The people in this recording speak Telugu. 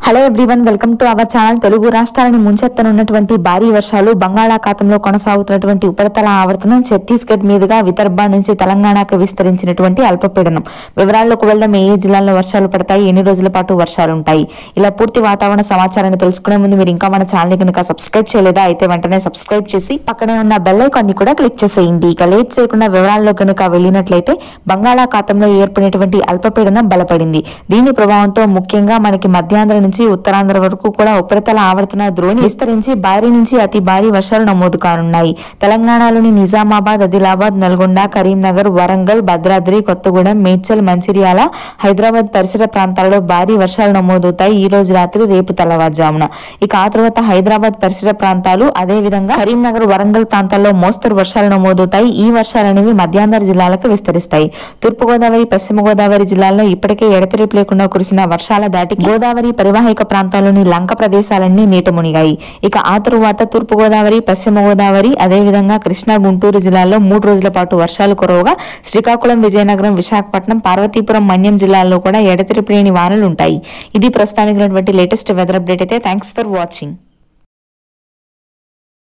hello everyone welcome to our channel Telugu రాష్ట్రాలను ముంచెత్తనున్నటువంటి భారీ వర్షాలు బంగాళాఖాతంలో కొనసాగుతున్నటువంటి ఉపరితల ఆవర్తనం ఛత్తీస్గఢ్ మీదుగా విదర్భ నుంచి తెలంగాణకు విస్తరించినటువంటి అల్పపీడనం వివరాల్లోకి వెళ్దాం ఏ ఏ జిల్లాల్లో వర్షాలు పడతాయి ఎన్ని రోజుల పాటు వర్షాలు ఉంటాయి ఇలా పూర్తి వాతావరణ సమాచారాన్ని తెలుసుకునే ముందు మీరు ఇంకా మన ఛానల్ కనుక సబ్స్క్రైబ్ చేయలేదా అయితే వెంటనే సబ్స్క్రైబ్ చేసి పక్కనే ఉన్న బెల్ ఐకాన్ ని కూడా క్లిక్ చేసేయండి ఇక లేట్ చేయకుండా వివరాల్లో కనుక వెళ్ళినట్లయితే బంగాళాఖాతంలో ఏర్పడినటువంటి అల్పపీడనం బలపడింది దీని ప్రభావంతో ముఖ్యంగా మనకి మధ్యాంధ్ర నుంచి ఉత్తరాంధ్ర వరకు కూడా ఉపరితల ఆవర్తన ద్రోణి విస్తరించి భారీ నుంచి అతి భారీ వర్షాలు నమోదు కానున్నాయి తెలంగాణలోని నిజామాబాద్ ఆదిలాబాద్ నల్గొండ కరీంనగర్ వరంగల్ భద్రాద్రి కొత్తగూడెం మేడ్చల్ మంచిర్యాల హైదరాబాద్ పరిసర ప్రాంతాల్లో భారీ వర్షాలు నమోదవుతాయి ఈ రోజు రాత్రి రేపు తెల్లవారుజామున ఇక ఆ తర్వాత హైదరాబాద్ పరిసర ప్రాంతాలు అదే విధంగా కరీంనగర్ వరంగల్ ప్రాంతాల్లో మోస్తరు వర్షాలు నమోదవుతాయి ఈ వర్షాలు అనేవి మధ్యాంధ్ర జిల్లాలకు విస్తరిస్తాయి తూర్పు గోదావరి పశ్చిమ గోదావరి జిల్లాల్లో ఇప్పటికే ఎడతెరిపి లేకుండా కురిసిన వర్షాల దాటి గోదావరి పరివాహిక ప్రాంతాల్లోని లంక ప్రదేశాలన్నీ నీట మునిగాయి ఇక ఆ తరువాత తూర్పు గోదావరి పశ్చిమ గోదావరి అదే విధంగా కృష్ణా గుంటూరు జిల్లాల్లో మూడు రోజుల పాటు వర్షాలు కురవగా శ్రీకాకుళం విజయనగరం విశాఖపట్నం పార్వతీపురం మన్యం జిల్లాల్లో కూడా ఎడతెరిపి లేని వానలు ఉంటాయి ఇది ప్రస్తుతానికి ఉన్నటువంటి లేటెస్ట్ వెదర్ అప్డేట్ అయితే థ్యాంక్స్ ఫర్ వాచింగ్